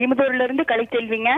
இமுதூர்ல இருந்து கலைச்செல்விங்க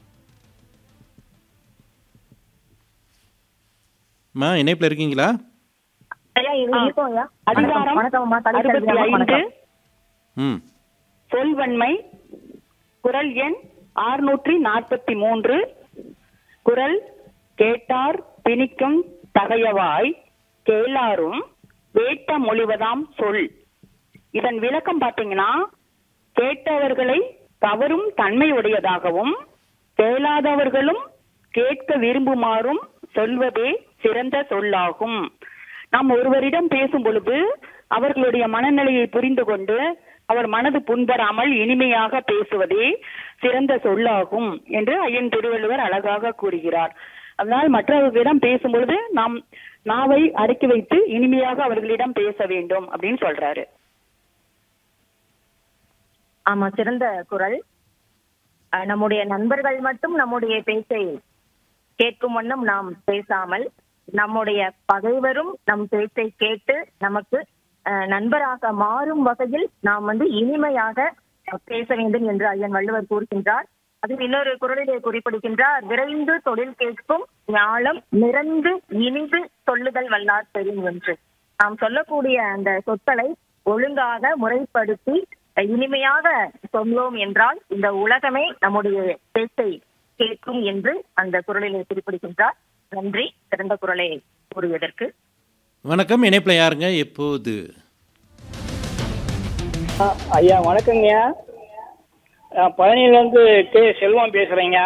அம்மா இணைப்பில் இருக்கீங்களா ஐயா இது ஆ. இருக்கோம் ஐயா அதிகாரம் வணக்கம் அம்மா அறுபத்தி தலைவர் ஐந்து வணக்கம் ம் சொல்வன்மை குரல் எண் ஆறுநூற்றி நாற்பத்தி மூன்று குரல் கேட்டார் பிணிக்கும் தகையவாய் கேளாரும் வேட்ட மொழிவதாம் சொல் இதன் விளக்கம் பாத்தீங்கன்னா கேட்டவர்களை கவரும் தன்மை உடையதாகவும் கேளாதவர்களும் கேட்க விரும்புமாறும் சொல்வதே சிறந்த சொல்லாகும் நாம் ஒருவரிடம் பேசும் பொழுது அவர்களுடைய மனநிலையை புரிந்து கொண்டு அவர் மனது புண்படாமல் இனிமையாக பேசுவதே சிறந்த சொல்லாகும் என்று ஐயன் திருவள்ளுவர் அழகாக கூறுகிறார் அதனால் மற்றவர்களிடம் பேசும் பொழுது நாம் நாவை அடக்கி வைத்து இனிமையாக அவர்களிடம் பேச வேண்டும் அப்படின்னு சொல்றாரு ஆமா சிறந்த குரல் அஹ், நம்முடைய நண்பர்கள் மட்டும் நம்முடைய பேச்சை கேட்கும் வண்ணம் நாம் பேசாமல் நம்முடைய பகைவரும் நம் பேச்சை கேட்டு நமக்கு அஹ், நண்பராக மாறும் வகையில் நாம் வந்து இனிமையாக பேச வேண்டும் என்று ஐயன் வள்ளுவர் கூறுகின்றார் அதில் இன்னொரு குரலிலே குறிப்பிடுகின்றார் விரைந்து தொழில் கேட்கும் ஞாலம் நிறந்து இனிது சொல்லுதல் வல்லார் பெரும் என்று நாம் சொல்லக்கூடிய அந்த சொற்களை ஒழுங்காக முறைப்படுத்தி இனிமையாக சொல்லோம் என்றால் இந்த உலகமே நம்முடைய பேச்சை கேட்கும் என்று அந்த குரலிலே குறிப்பிடுகின்றார் நன்றி சிறந்த குரலை கூறியதற்கு வணக்கம் இணைப்பில் யாருங்க எப்போது ஆ, ஐயா வணக்கங்கய்யா ஆ, பழனியிலேருந்து கே செல்வம் பேசுகிறேங்க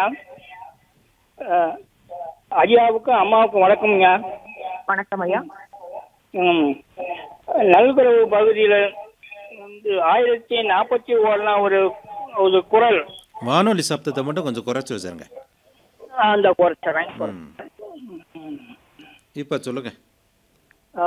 ஐயாவுக்கும் அம்மாவுக்கும் வணக்கம்ங்க வணக்கம் ஐயா ம் நல்குறவு பகுதியில் வந்து ஆயிரத்தி நாற்பத்தி ஓடலாம் ஒரு ஒரு குரல் வானொலி சப்தத்தை மட்டும் கொஞ்சம் குறைச்சி வச்சுருங்க அந்த குறைச்சிறேன் ம் இப்போ சொல்லுங்க ஆ.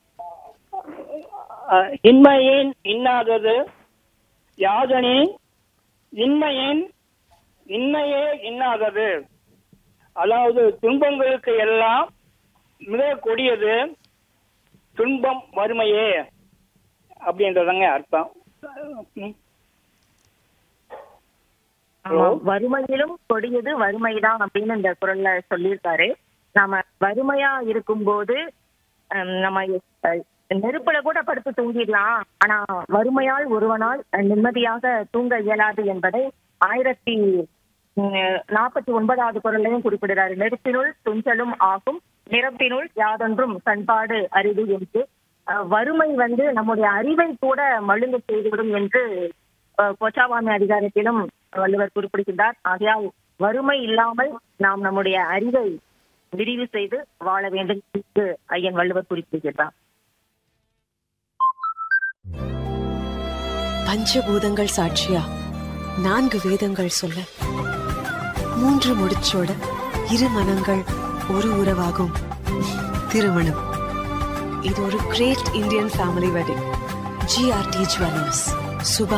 ஆ, இன்மையேன் இன்னாதது யாதனின் இன்மையேன் இன்மையே இன்னாதது அதாவது துன்பங்களுக்கு எல்லாம் மிக கொடியது துன்பம் வறுமையே அப்படின்றதாங்க அர்த்தம் ம். ஆமா, வறுமையிலும் கொடியது வறுமைதான் அப்படின்னு இந்த குரல்ல சொல்லியிருக்காரு நாம வறுமையா இருக்கும்போது ஹம், நம்ம அஹ், நெருப்புல கூட படுத்து தூங்கிடலாம் ஆனா வறுமையால் ஒருவனால் நிம்மதியாக தூங்க இயலாது என்பதை ஆயிரத்தி நாற்பத்தி ஒன்பதாவது குரல்லையும் குறிப்பிடுறாரு நெருப்பினுள் துஞ்சலும் ஆகும் நிறத்தினுள் யாதொன்றும் பண்பாடு அறிவு என்று அஹ், வறுமை வந்து நம்முடைய அறிவை கூட மழுங்க செய்துவிடும் என்று அஹ், பொச்சாவாமி அதிகாரத்திலும் வள்ளுவர் குறிப்பிடுகின்றார் ஆகையால் வறுமை இல்லாமல் நாம் நம்முடைய அறிவை விரிவு செய்து வாழ வேண்டும் என்று ஐயன் வள்ளுவர் குறிப்பிடுகின்றார் பஞ்சபூதங்கள் சாட்சியா நான்கு வேதங்கள் சொல்ல மூன்று முடிச்சோட இரு மனங்கள் ஒரு உறவாகும் திருமணம் இது ஒரு great Indian family wedding GRT jewellers சுப